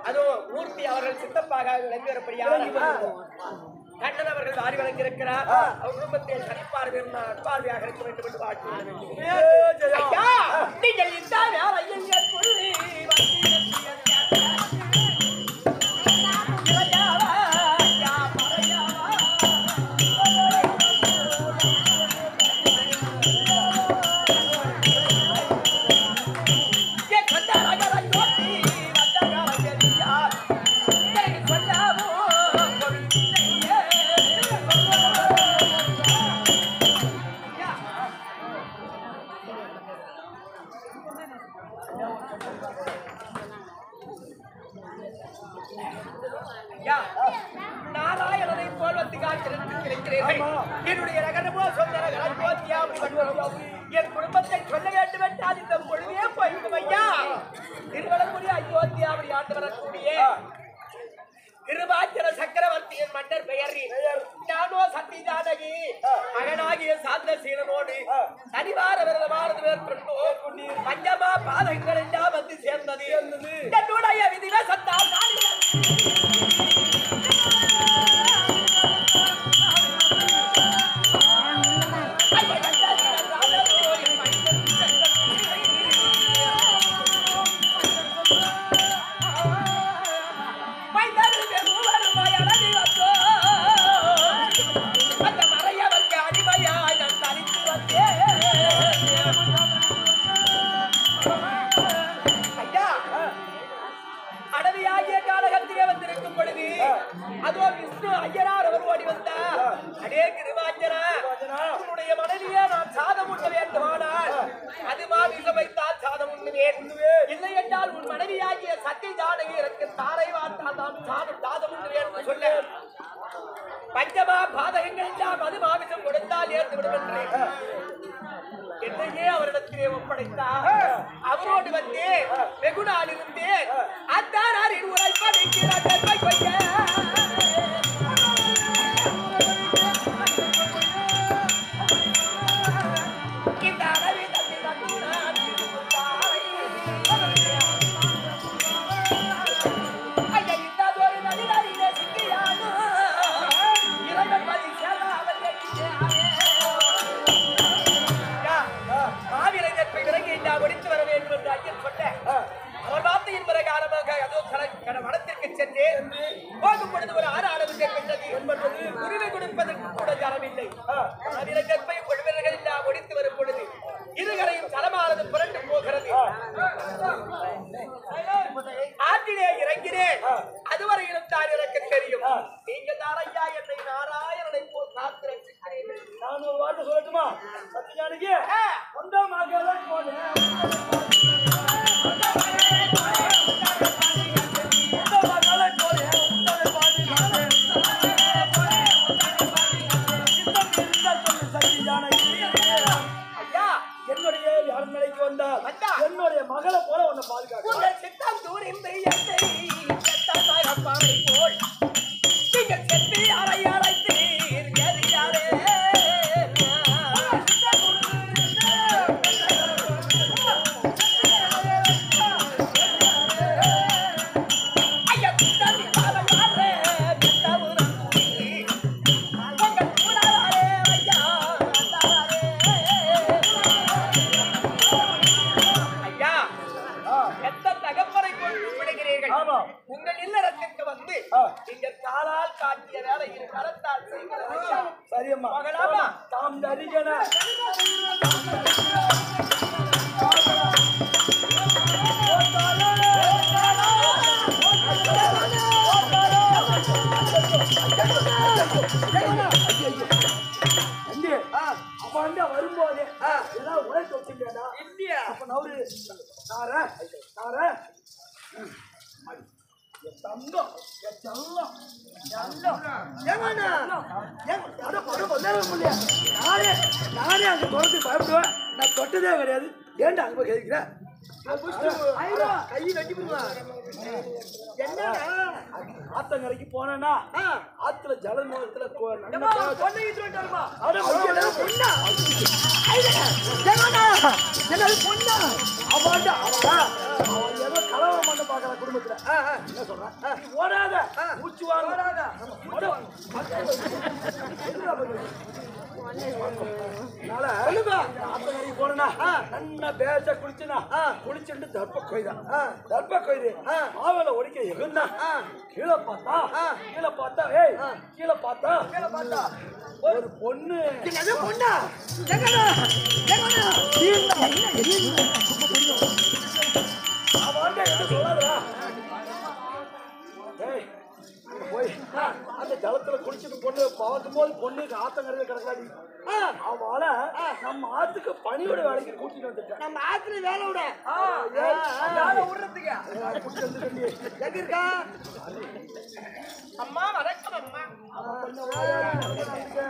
அதுவும் மூர்த்தி அவர்கள் சித்தப்பாக விளங்கி வரப்படியாக கண்ணன் அவர்கள் வாரி வழங்கியிருக்கிறார் அவர் குடும்பத்தில் சனிப்பார்வை பார்வையாக இருக்க வேண்டும் என்று வாழ்த்து ஐயா, நீங்கள் இந்த வேலையில் எப்படி இளையாவா, ஐயா, மறையாவா? ஏ கண்டரகரை நோக்கி வந்தகரை எரியார். எனக்கு சொல்லாமோ பொருளில்லையே. ஐயா, ஐயா, நாராயணனை போல் வந்து காத்திருந்து கிடைக்கிறீர்கள் என்னுடைய நகரமோ சொந்த நகரம் போத்தியாபுரி வடிவம். என் குடும்பத்தை சொல்ல வேண்டும் என்றால் இந்த பொழுதே போய்விடும் ஐயா திருவள்ளங்குடி அயோத்தியாபுரி ஆண்டு வரக்கூடிய திருவாச்சர சக்கரவர்த்தியின் மன்னர் பெயரில் ஞானோ சத்தி ஜானகி மகனாகிய சாந்த சீலனோடு சனிவார விரதமானது மேற்கொண்டு பஞ்சமா பாதகங்கள் எல்லாம் வந்து சேர்ந்தது என்னுடைய விதில சத்தால் நாடுகள் அடவியாகிய காலகத்திலே வந்திருக்கும் பொழுது அதோ விஷ்ணு ஐயனார் அவர் ஓடி வந்தார் அடே கிருபாஞ்சனா உன்னுடைய மனைவியே நான் சாதம் உண்ண வேண்டுமானால் அது மாமிச வைத்தால் சாதம் உண்ணுவேன் இல்லை என்றால் உன் மனைவியாகிய சத்தி ஜானகி எனக்கு தாரை வார்த்தால் நான் சாதம் சாதம் உண்ணுவேன் என்று சொல்ல பஞ்சமா பாதகங்கள் எல்லாம் அது மாமிசம் கொடுத்தால் ஏற்று விடும் என்று என்னையே அவரிடத்திலே ஒப்படைத்தார் அவரோடு வந்து வெகு நாள் இருந்தேன் அத்தாரின் உரைப்படைக்கிறார் தன்மை கொய்ய இந்த அளவி தந்தை நட்டுனான் திருமுத்தாரை. ஐயா, இந்ததொரு நதிநதியிலே சிக்கியானோ, இறைவன் மதி சேராமல் எண்ணியானே. ஐயா, மாவீரன் நட்பை விலகி இல்லா ஒழித்து வர வேண்டும் என்று ஐயன் சொன்ன அவர் வார்த்தையின் பிரகாரமாக அதோ கட- கட வனத்திற்கு சென்று போகும் பொழுது ஒரு ஆறு அளவு பெற்றது என்பது உரிமை கொடுப்பதற்கு கூட தரவில்லை மாவீரன் நட்பை ஒழுவர்கள் இல்லா ஒழித்து வரும் பொழுது இருகரையும் தலமானது புரண்டு போகிறது ஆற்றிலே இறங்கினேன் அதுவரையிலும் தான் எனக்கு தெரியும் நீங்கள் தான் ஐயா என்னை நாராயணனை போல் காத்து ரசிக்கிறீர்கள் நான் ஒரு வார்த்தை சொல்லட்டுமா சத்யஜானகி ஒன்றாம் ஆகியதான் போனேன் ஐயா என்னுடைய அரண்மனைக்கு வந்தால் வந்தா. என்னுடைய மகளை போல உன்னை பாதுகாக்க உங்கள் சித்தம் தூரிந்து என்னை செத்ததாக பாறை போல் நீங்கள் சென்று அறை அழைத்தீர் எரியாரே ஐயா குண்டலி பாலையாரே விட்டவுடன் குடி உங்கள் கூடாரே ஐயா வந்தாரே ஐயா எந்த தகப்பனை கொண்டு விடுகிறீர்கள் ஆமா. உங்கள் இல்லறத்திற்கு வந்து ஆ. நீங்கள் காலால் காட்டிய வேலையில் கரத்தால் செய்கிறது ஐயா. சரியம்மா போகலாமா? தாம் தரிகன தம்பி, அப்ப வந்து வரும்போது ஏதாவது உழைச்சு வச்சுக்கடா இல்லையா அப்ப நவரு தார தார என் தங்கம் என் செல்லம் ஏங்கண்ணா ஏங்க அட பட பண்ணவே முடியல நானே நானே அங்க துரத்து பயப்படுவேன் நான் தொட்டதே கிடையாது ஏன்டா அங்க போய் கேட்கிறேன் கை வெட்டி என்னடா ஆத்தங்கரைக்கு போனேன்னா ஆத்துல ஜல நோயத்துல பொண்ணை இட்டு வந்துருமா பொண்ணா என்னது பொண்ணா அவன்டா அவன் அவன் ஏதோ கலவரம் பண்ண பாக்குற குடும்பம் ஆரம்பத்துல ஆ, ஆ. என்ன சொல்றேன் நீ ஓடாத மூச்சு வாங்க ஓடாத ஓட ஆத்தங்கரைக்கு போனா நல்லா பேச குளிச்சுனா குளிச்சுட்டு தர்ப்ப கொய்தா தர்ப்ப கொய்து மாவல ஒடிக்க எகுந்தா கீழே பார்த்தா கீழே பார்த்தா ஏய் கீழே பார்த்தா கீழே பார்த்தா ஒரு பொண்ணு என்னது பொண்ணா எங்கடா எங்கடா அவன்கிட்ட எதுவும் சொல்லாதடா. ஏய், அங்க போய் அந்த ஜலத்துல குளிச்சுட்டு பொண்ணு பார்க்கும்போது பொண்ணுக்கு ஆத்தங்கரையில கிடக்காடி அவளை நம்ம ஆத்துக்கு பணியோட வேலைக்கு கூட்டிட்டு வந்துட்டேன் நம்ம ஆத்துல வேலை விட வேலை விடுறதுக்கு கூட்டிட்டு வந்துட்டேன்டி. எங்க இருக்கா அம்மா வணக்கம் அம்மா அவன் கொஞ்சம் வாயாடி நடந்துக்க.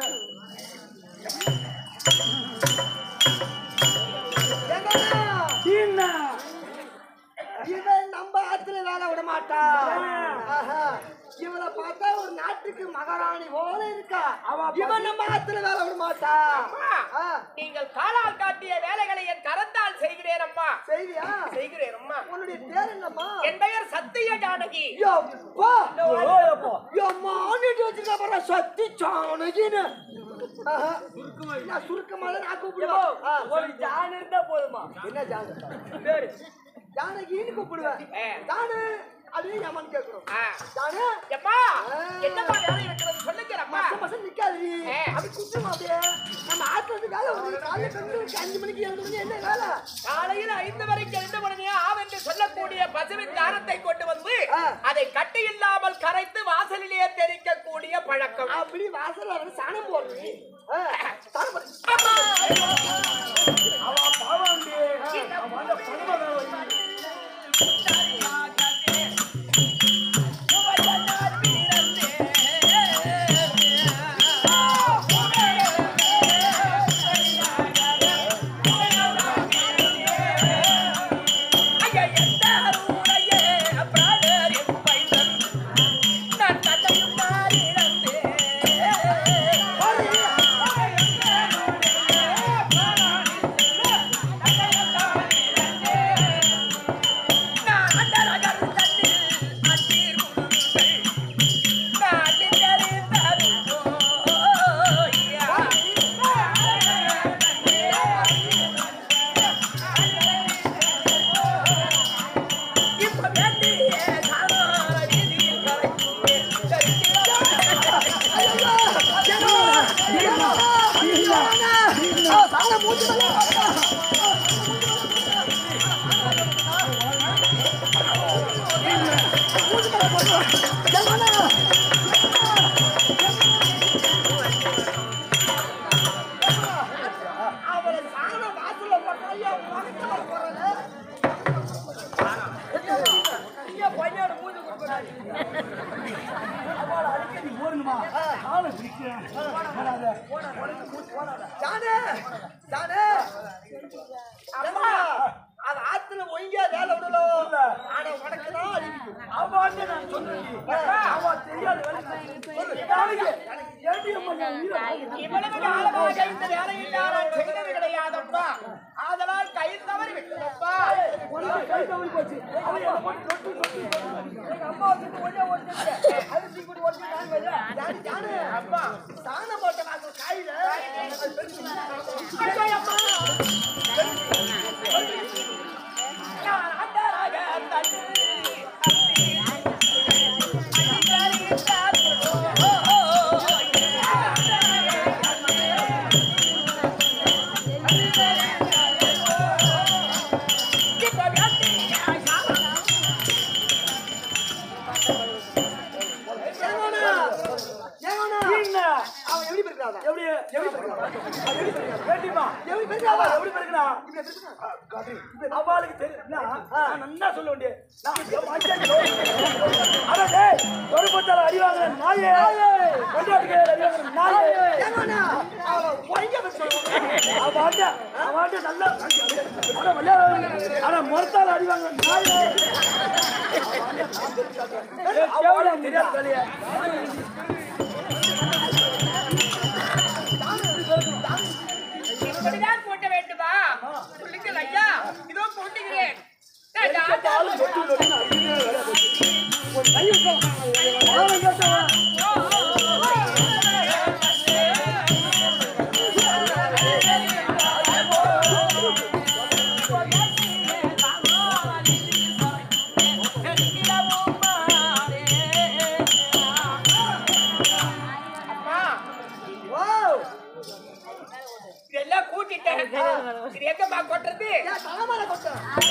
எங்கடா சீனா. இவன் நம்ம ஆத்துல வேலை விட மாட்டா ஆஹா. இவளை பார்த்தா ஒரு நாட்டுக்கு மகாராணி போல இருக்கா இவன் நம்ம ஆத்துல வேலை விட மாட்டா ஆ. நீங்கள் காலால் காட்டிய வேலைகளை என் கரத்தால் செய்கிறேன் அம்மா செய்தியா செய்கிறேன் அம்மா உன்னுடைய பேர் என்னம்மா என் பெயர் சத்திய ஜானகி யப்பா ஓய் அப்பா. யம்மா ஆண்டிட்டு வச்சிருக்க பாரு சத்தி சாணகின்னு ஆஹா. நான் சுருக்கமாக நான் கூப்பிடுவேன் ஆ, ஒரு ஜான் இருந்தா போதுமா என்ன ஜானகி பேரு ஜானகின்னு கூப்பிடுவேன் ஆ. ஜானு அப்படின்னு ஏமான்னு கேட்கிறோம் ஆ. ஜானு எம்மா என்னம்மா வேலை இருக்கிறது சொல்லுங்க அம்மா மாசம் மாசம் நிக்காது ஆ. அது குத்துமா அப்படியே நம்ம ஆத்துல இருந்து வேலை வருது காலையில பெண்களுக்கு அஞ்சு மணிக்கு ஏழு மணிக்கு என்ன வேலை காலையில் ஐந்து வரைக்கும் ரெண்டு மணியே ஆவென்று சொல்லக்கூடிய பசுவின் தாரத்தை கொண்டு வந்து ஆ. அதை கட்டி இல்லாமல் கரைத்து வாசலிலேயே தெரிக்கக்கூடிய பழக்கம் அப்படி வாசல்ல வந்து சாணம் போடுறது ஆ, சாணம் போடுறது. அம்மா! அவன் பாவாண்டி அவன் அந்த பணம வேலை வை. அவளை சாணம் வாசல்ல போட்டா ஐயா உனக்கு போறல ஐயா பையனோட மூஞ்சி கொடுக்குறாரு அவளை அடிக்கடி ஓடணுமா காலை பிடிக்கிறேன் போடாத. ஜானு ஜானு அம்மா அது ஆத்துல ஒய்யா வேலை விடலாம் ஆனா உனக்கு தான் அடிக்கும் அவன் நான் சொன்னேன் அவன் தெரியாத வேலை சொல்லு. நாளைக்கு ஏடி அம்மா என் உயிரை வாங்கு. இவ்வளவு காலமாக இந்த வேலையில் நான் செய்தது கிடையாதப்பா ஆதலால் கை தவறி விட்டதப்பா உனக்கு கை தவறி போச்சு அவன் என்னை போட்டு தொட்டு தொட்டு எங்க அம்மா வந்து ஒய்யா ஓடிச்சு அரிசி கூடி ஓடிச்சு நான் வரல ஜானு ஜானு அம்மா சாணம் போட்ட வாசல் காயில அது பெருசு. ஐயோ, அம்மா! நான் அண்டராக தள்ளி, ஏங்கோண்ணா? ஏங்கோண்ணா? என்ன? அவன் எப்படி பெருக்கிறான் எப்படி எப்படி பெருக்கலாம்? அது எப்படி பெருக்கலாம்? வேண்டிமா? எப்படி பெருக்கிறான் எப்படி பெருக்கலாம்? அவளுக்கு தெரியும்னா, நான் நன்னா சொல்ல வேண்டிய. நான் என் மச்சான்களோ. அட டேய், தொடுபத்தால அடி வாங்குற நாயே. கொண்டாட்டிக்கு அடி வாங்குற நாயே. ஏங்கோண்ணா? அவன் ஒய்யா பெருக்கிறான் அவன் வாண்ட, அவன் வாண்ட நல்லா அட விளையாடு. அட முறத்தால அடி வாங்குற நாயே. ஏய், கேவலம் தெரியாத வேலையை. இப்படிதான் போட்ட வேண்டுமா சொல்லுங்கள் ஐயா இதோ போட்டுகிறேன் எங்க பாலும் தொட்டு தொட்டு அடிக்கிறே வேலை போச்சு. ஒரு கை விட்டோம். பாலும் கேட்டவன். அம்மா வாவ். இதெல்லாம் கூட்டிட்டேன் இது எங்கம்மா கொட்டுறது ஏன் தலைமலை கொட்ட?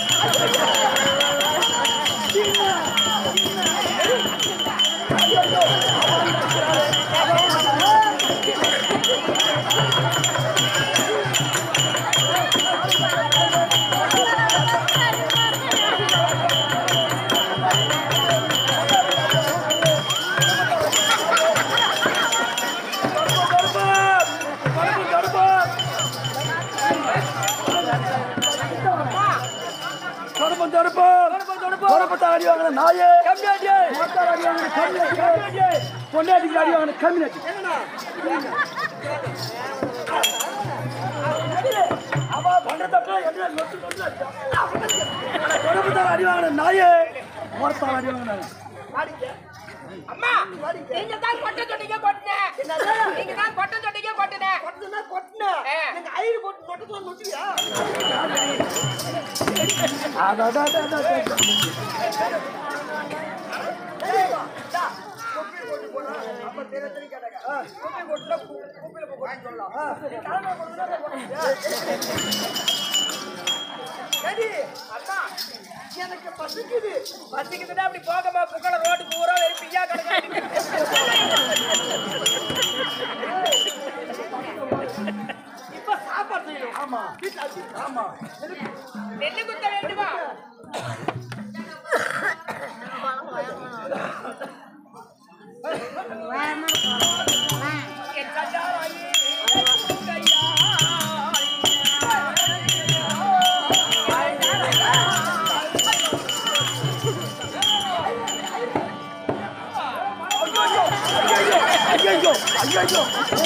தடுப்பம் தடுப்பம் தடுப்பத்தை அடி வாங்கின நாயே மாத்தார் அடி வாங்கின கம்மியாச்சு பொண்டாட்டிக்கு அடி வாங்கின கம்மியாச்சு அவ பண்ற தப்ப என்ன நொட்டு நொட்டு தடுப்பத்தார் அடி வாங்கின நாயே மாத்தார் அடி வாங்கின அம்மா நீங்க தான் கொட்ட சொன்னீங்க கொட்டினேன் நீங்க தான் கொட்ட சொன்னீங்க கொட்டினேன் கொட்டுனா கொட்டுன ஆ. எங்க ஐயர் கொட்டு நொட்டு நொட்டியா அம்மா எனக்கு பசிக்குது பசிக்குதுன்னா அப்படி போகமா புகழ ரோட்டு பூரா வெறும் பிய்யா கிடக்கு இப்ப சாப்பாடு செய்யணும் ஆமா வீட்டுல அரிசி ஆமா நெல்லு குத்த வேண்டுமா என் சஞ்சாராயி, ஐயோ ஐயோ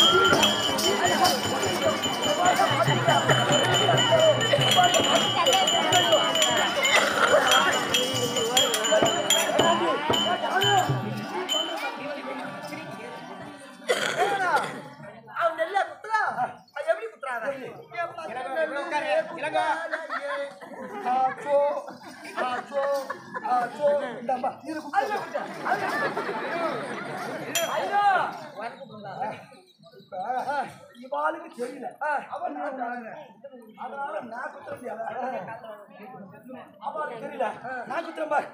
அவன் நெல்ல குத்துறா அது எப்படி குத்துறாங்க இலங்கா. ஆச்சோ ஆச்சோ ஆச்சோ இந்தாம்பா இது குத்து ஐயா இவாளுக்கு தெரியல அவன் நான் தாங்க. அதனால நான் குத்துற முடியாதா அவளுக்கு தெரியல நான் குத்துறேன் பார்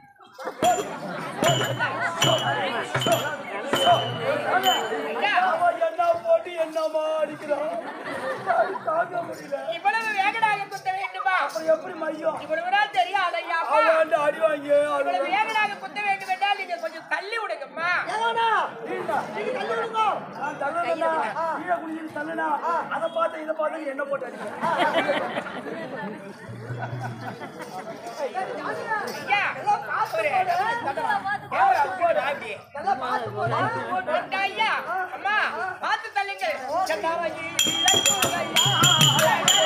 அவன் என்ன போட்டு என்னமா அடிக்கிறான் அது தாங்க முடியல இவ்வளவு வேகனாக குத்த வேண்டுமா அப்புறம் எப்படி மையம் இவ்வளவு நாள் தெரியாது ஐயாப்பா அவன் அடி வாங்கி அது இவ்வளவு வேகனாக குத்த வேண்டும் என்றால் நீங்க கொஞ்சம் தள்ளி விடுங்கம்மா ஏவானா? நீங்க தள்ளி விடுங்க. நான் தள்ளலண்ணா. கீழே குனிஞ்சு தள்ளுனா. அதை பார்த்து இதை பார்த்து என்ன போட்டு அடிக்கிறேன். ஐயா ஒரு கேமரா போடு அப்படி. போட்டா ஐயா அம்மா பார்த்து தள்ளுங்க சந்தாராயி, ஐயா.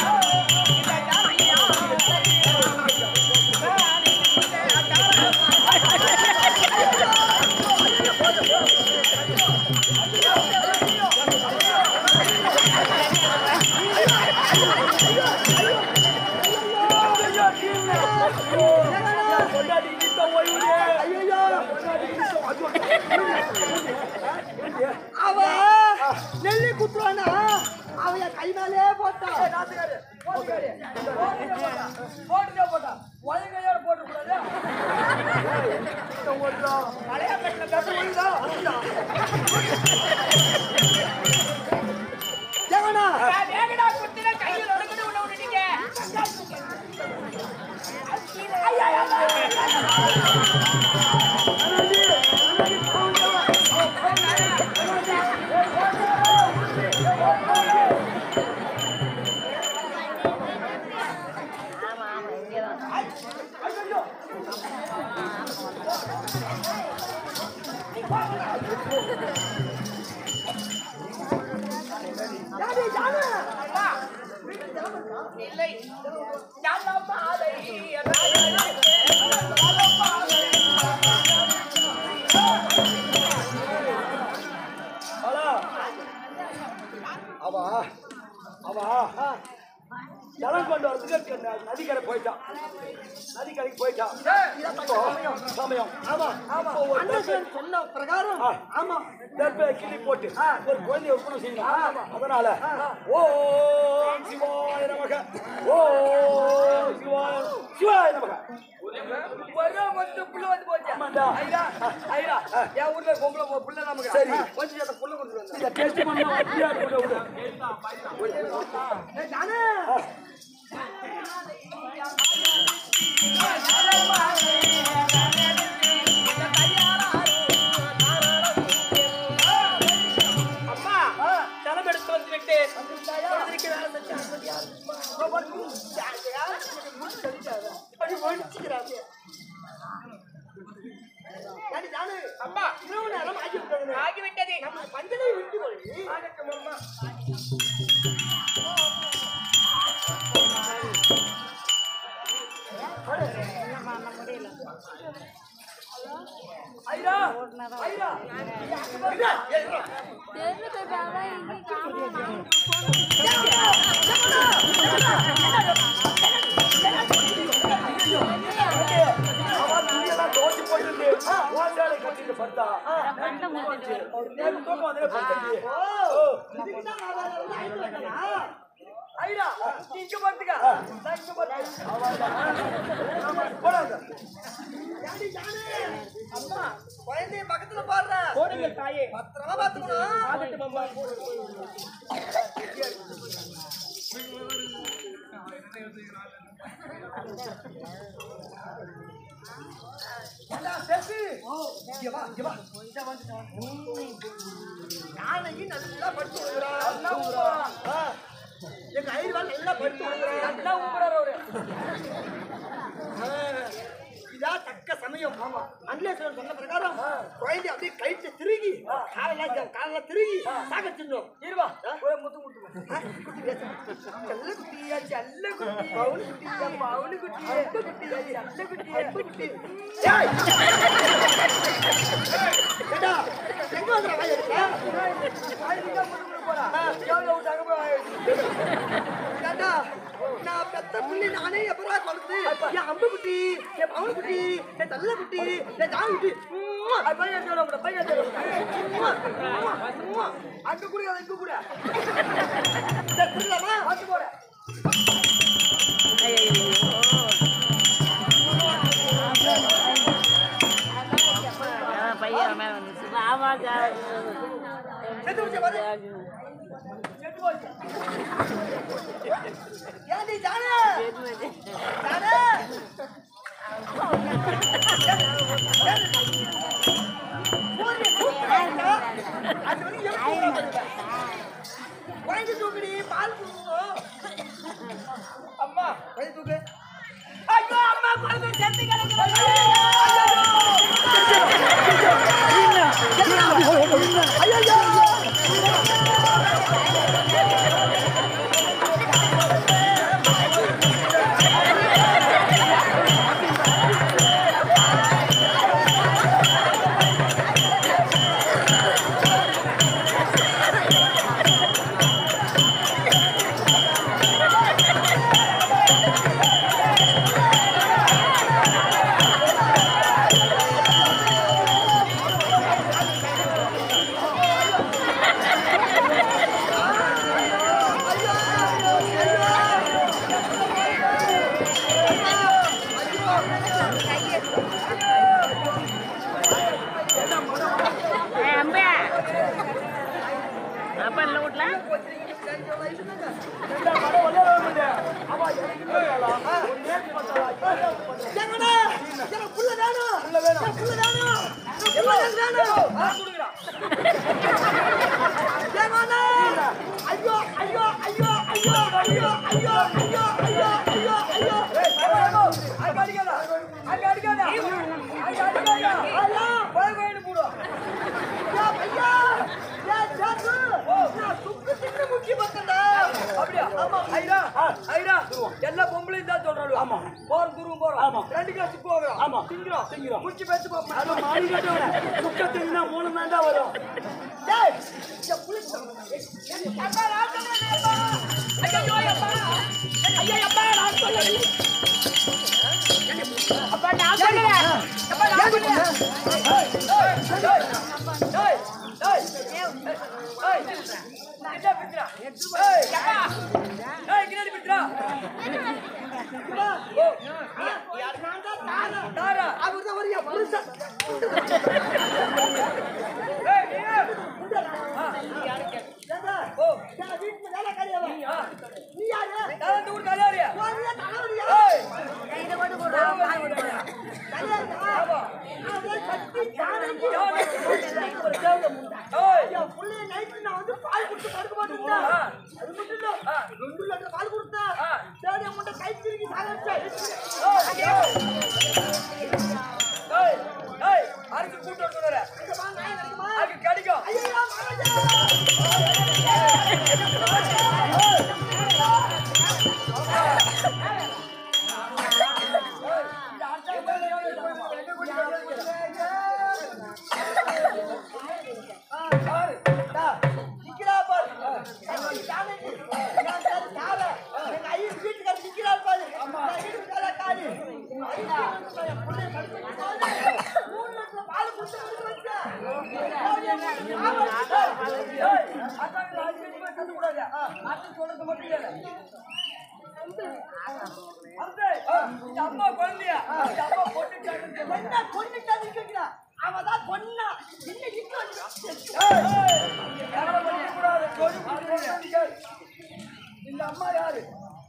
கொண்டாடி நித்த ஓய்வுலே. கொண்டாடி நித்த அவ நெல்லி குத்துறானா அவன் என் கை மேலே போட்டான் போட்டுட்டே போட்டான் வயங்கையோட போட்டு கூடாது பழைய பெட்டில கட்டு ஒழுங்கா ஜெகனா நான் வேகனா குத்தின கையில் ஒடுக்குன்னு உள்ள விட்டுட்டீங்க யாரு யாரு அம்மா இல்லை ஜலமாலை ஹலோ அவா அவா ஜலம் கொண்டு வரதுக்கு க- நதிக்கரை போயிட்டான் நதிக்கரைக்கு போயிட்டான் இப்போ சமயம் ஆமா ஆமா சொன்ன பிரகாரம் ஆமா தர்பை கிள்ளி போட்டு ஒரு குழந்தைய ஒப்பனை செய்யணும் அதனால ஓ சிவாய நமக ஓ சிவாய சிவாய நமக வருடம் வந்து புள்ள வந்து போச்சு ஆமாண்டா. ஐயா ஐயா என் ஊர்ல பொம்பளை பொ- புள்ள நமக்கு சரி. கொஞ்சம் அந்த புள்ள கொண்டு வந்தேன் இத டேஸ்ட் பண்ணா அப்படியே விடு விடு நானே அம்மா ஜலம் எடுத்து வந்து விட்டேன் பொழுதுக்கு வேலை செஞ்சேன். அம்மா ஆகிவிட்டது ஆகட்டும் அம்மா ஐயா ஐயா அவன் துணியெல்லாம் துவைச்சு போட்டுட்டு, ஓட்டாளை கட்டிட்டு படுத்தா. நேத்து தூக்கம் வந்தே படுத்தடி. ஓ. ஐயா, நீ இங்க படுத்துக்க. நான் இங்க படுத்துக்க. ஆமா, போடாத. அம்மா குழந்தைய பக்கத்துல பாடுற போடுங்கள் தாயே பத்திரமா பாத்துக்கணும் ஆகட்டும் அம்மா யானையும் நல்லா படுத்து விடுறான் நல்லா ஊம்புறான். ஆ. எங்க ஐயர்வாள் நல்லா படுத்து விடுறான் நல்லா ஊம்புறாரு அவரு ஆ. இதான் தக்க சமயம் ஆமா அன்லேஸ்வரன் சொன்ன பிரகாரம் குழந்தை அப்படியே கயிற்று திருகி காலெல்லாம் காலெல்லாம் திருகி சாகச்சிடணும் இருவா ஒரு முத்து முட்டு குட்டி பேச செல்ல குட்டியா செல்ல குட்டி பவுனு குட்டியா பவுனு குட்டி அப்பு குட்டியா செல்ல குட்டி அப்பு குட்டி ஏய் ஏடா எங்க வந்துற வாய் எடுக்க வாயிலிங்க முட்டு போடா எவ்வளவு விட்டாங்க போய் ஏண்டா நான் பெத்த புள்ளி நானே எப்பரா கொளுத்து என் அம்பு குட்டி என் பவுன் குட்டி என் தள்ள குட்டி என் ஜான் குட்டி உம்மா, அது பையன் தேட கூட பையன் தேட உம்மா, உம்மா, உம்மா. அங்க கூட அங்க கூட சரி புரியலாமா வந்து போற பையன் மேல வந்துச்சு ஆமாக்கா செத்து வச்ச பாரு செத்து போச்சு ஏன்டி ஜானே ஜானே அது வந்து எப்படி குழந்தை தூக்குடி பால் கொடுக்கணும் அம்மா குழந்தை தூக்கு ஐயோ அம்மா குழந்தை செத்து கிடக்குது ஆ ஆமா. போறோம் துருவம் போறோம் ஆமா. ரெண்டு கிளாஸ் போகிறோம் ஆமா. திங்கிறோம் திங்கிறோம். முடிச்சு பேச்சு போறோம் அது மாடி கட்டவன முக்கத்துக்குன்னா மூணு தான் தான் வரும் டேய் இந்த புளி ஐயோ அப்பா ஐயோ அப்பா நான் சொல்லல அப்பா நான் சொல்லல அப்பா நான் சொல்லல அவர்தான் வரியா புதுசா ஏண்டா? ஏண்டா, வீட்டுல வேலை கிடையாதா? நீ யாரு? உன்னைய தலைவலியா? தலைவலியா? அவன் கத்தி ஜானகி. என் புள்ளைய night நான் வந்து பால் குடுத்து படுக்க போட்டிருந்தேன். அது மட்டும் இல்ல, ரெண்டு லிட்டர் பால் கொடுத்தேன். தேடி என் முட்டை கை திருகி சாகடிச்சேன். இங்க வா, நாய் கிடைக்குமா? ஐயையோ, மகாராஜா! நிக்கிறா பாரு. கத்தி ஜானகி. நான் பேரு காளை. எங்க ஐயர் வீட்டுக்காரர் நிக்கிறார் பாரு. நான் வீட்டுக்காரர் காளி. ஐயர் என் புள்ளைய கடிச்சு பாரு. மூணு லிட்டர் பால் குடிச்சு வந்து வச்சேன். என்ன கொன்னுட்டான்னு கேக்குறா? அவதான் கொன்னா. என்ன நிக்க வச்சிருக்கா? இந்த அம்மா யாரு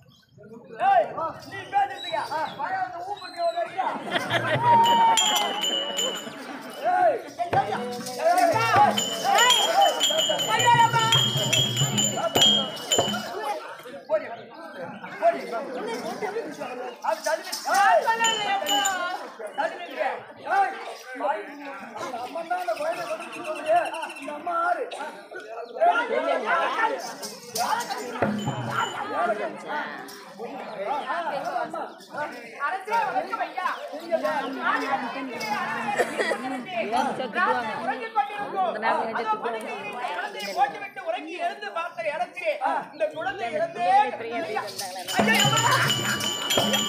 நீ பேசிட்டுக்க. பயம் வந்து ஊம்புக்கு ஒரு அடியா. அம்மா தான் அந்த கோயிலை கொண்டு சொல்லுங்க இந்த அம்மா யாரு அரசே வணக்கம் ஐயா போட்டுவிட்டு உறங்கி எழுந்து பார்த்த இடத்திலே இந்த குழந்தை இறந்தே ஐயா, ஐயா,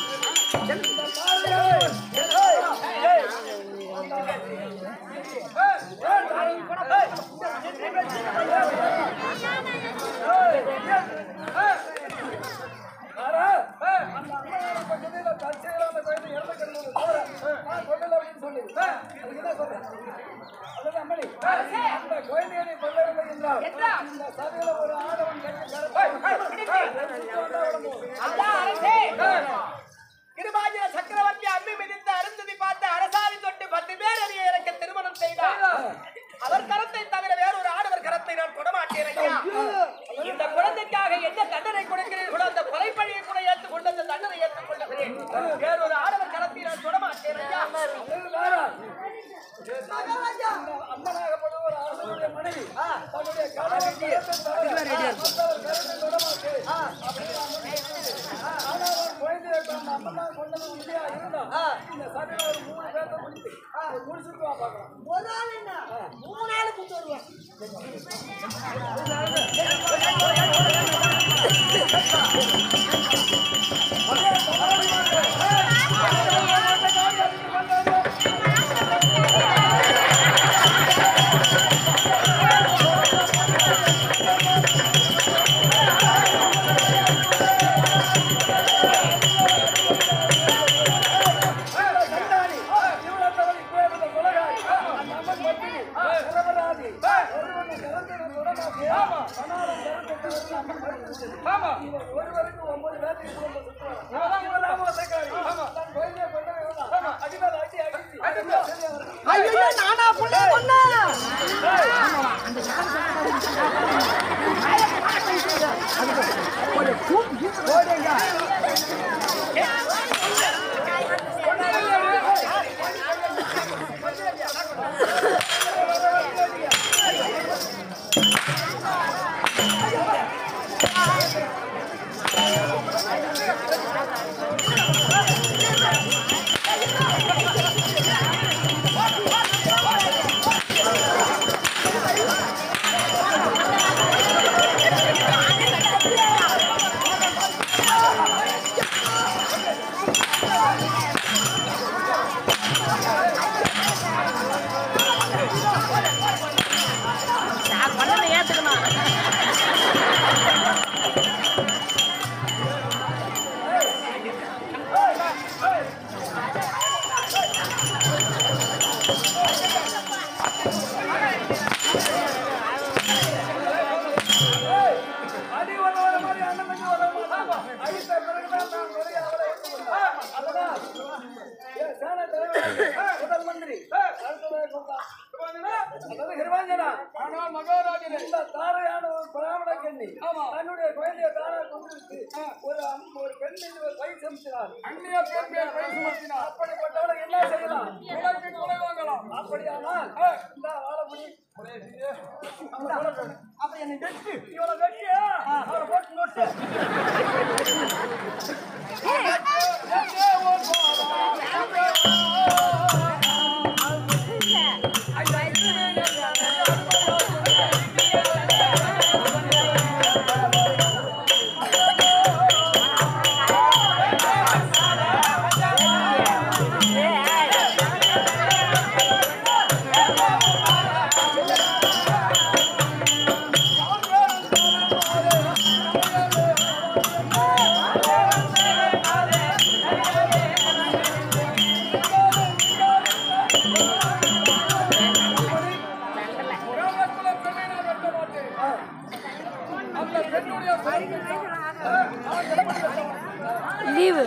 அல்லா அரசே கிருபாஜன சக்கரவர்த்தி அம்மி மிதித்த அருந்ததி பார்த்து அரசாணி தொட்டு பத்து பேர் அறிய எனக்கு திருமணம் செய்தார் அவர் கரத்தை தவிர வேறொரு ஆடவர் கரத்தை நான் தொடமாட்டேன் ஐயா இந்த குழந்தைக்காக என்ன தண்டனை கொடுக்கிறீர்களோ அந்த கொலைப்பழியை கூட ஏற்றுக்கொண்டு அந்த தண்டனை ஏற்றுக்கொள்ளுகிறேன் வேறொரு ஆடவர் கரத்தை நான் தொடமாட்டேன் ஐயா மகாராஜா அம்மனாகப்படும் ஒரு அரசனுடைய மனைவி தன்னுடைய கணவன் கரத்தை தவிர மற்றவர் கரத்தை தொடமாட்டு ஆனால் அவன் குழந்தையை தன் அம்மன் கொண்டது உண்மையா இருந்தா இந்த சபையில ஒரு மூணு பேர்த்த முடிச்சு முடிச்சுட்டு வா பார்க்கலாம் ஒரு ஆள் என்ன மூணு நாள் கூட்டு வருவேன் கண்டாடி இவ்வளவு இப்பேற்பட்ட கொலகாரி அந்த அம்மன் பத்தினி நிரபராதி ஒருவனை கரத்தை தொடமாட்டு பணாரம் கரத்தை அம்மன் பறித்து இவன் ஒருவருக்கு ஒன்பது பேருக்கு குடும்பம் சுற்றுவான் இவன் மோசக்காரி தன் குழந்தையை கொண்டவன் இவன்தான். அடிமேல அடி அடிச்சு சரி அவருக்கு ஐயோ நானா புள்ள பொண்ணா ஆ தாரையான ஒரு பிராமண கண்ணி தன்னுடைய குழந்தைய தாரா கொண்டு ஒரு அம்- ஒரு பெண் மீது ஒரு கை செலுத்தினார் அந்நிய பெண் மேல் கை சுமத்தினார் அப்படிப்பட்டவளை என்ன செய்யலாம் உனக்கு கொலை வாங்கலாம் அப்படியானால் இந்த வாழப்படி அப்ப என்னை வெட்டு இவளை வெட்டி அவரை போட்டு நொட்டு லீவு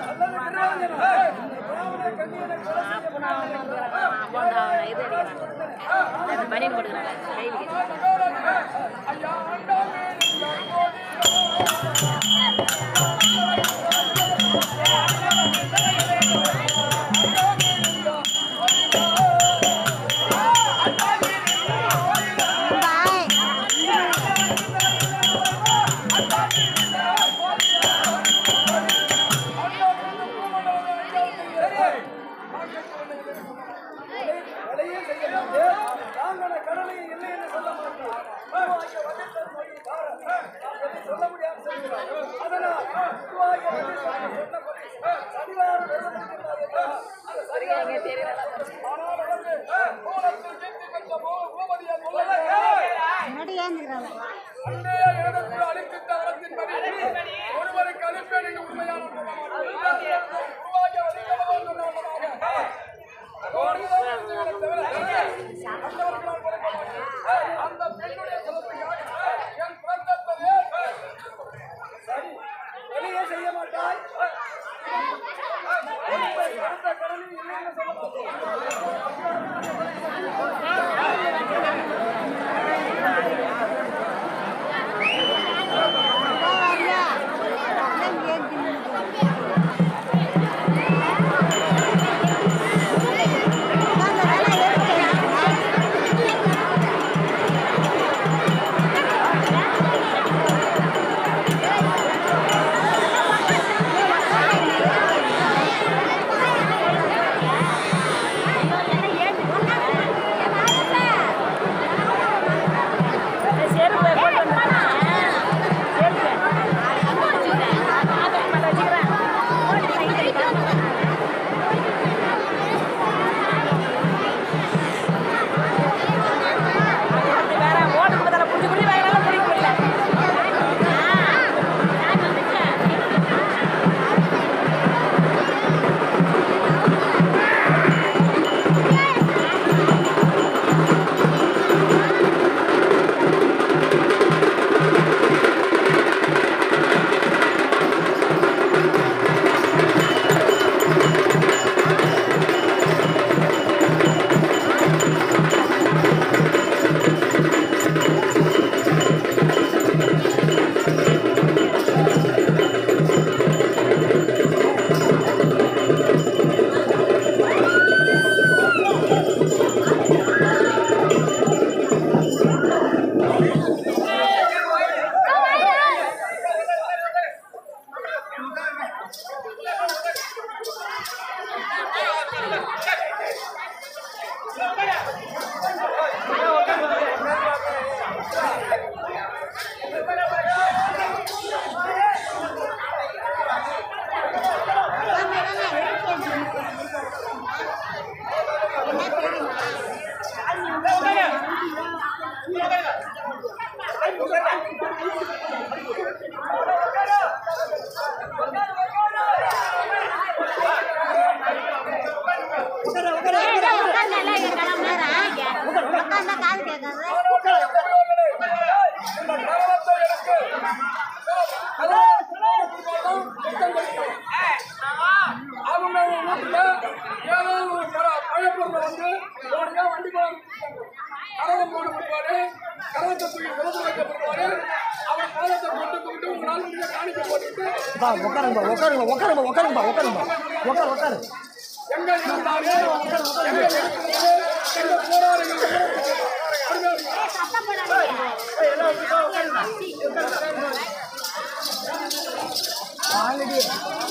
இது அடிக்கிறான் பனியன் போட்டுக்கிறாங்க கையில் கொலையே செய்ய மாட்டேன். நாங்கள் கடலை இல்லை என்று சொல்ல மாட்டோம். குருவாகிய வந்தித்தன் மொழி தார. நாம் எதை சொல்ல முடியாது சொல்கிறார். அதனால் குருவாகிய வந்தித்தன் சொன்ன கொலை சரியான வெள்ளம் இருக்கிறார் என்றால் அது சரியான ஆனால் வந்து கோலத்தில் கீர்த்தி பெற்ற பூ- பூபதியார் உள்ளது. அன்றைய இடத்தில் அளித்திட்ட வரத்தின்படி ஒருவருக்கு அளிப்பேன் என்று உண்மையான சொல்ல மாட்டேன். குருவாகிய வந்தித்தன் சொன்னவர்களாக அந்த பெண்ணுடைய சிறப்புக்காக என் பிறந்தப்பவே சரி வெளியே செய்ய மாட்டாய் உன்னை கொடுத்த கடனில் இல்லைன்னு சொல்ல மாட்டேன் செருப்பு போட்டு வந்துருக்கேன். செருப்பு. வச்சுக்கிறேன். வச்சுக்கிறேன். அது வேற ஓட்டு கொடுத்தால புடிச்சு புடிச்சு வேற பிடிக்க முடியல நான் வந்துட்டேன் அவங்க வீட்டுல ஏதாவது ஒரு பழப்பொருளை வந்து உடனே வண்டி போட கரகம் போட முன்னாடி பழத்தை தூக்கி விலகு வைக்கப்படுவாரு அவர் பாதத்தை கொண்டு கொண்டு உங்களால் முடிஞ்ச காணிக்க போட்டுட்டு பா உட்காருங்கப்பா உட்காருங்க உட்காருங்க உட்காருங்கப்பா உட்காருங்கப்பா உட்காரு உட்காரு எங்க இருந்தாலும் எங்க இருக்கிறது எங்க போராடுங்க ஆல்ரெடி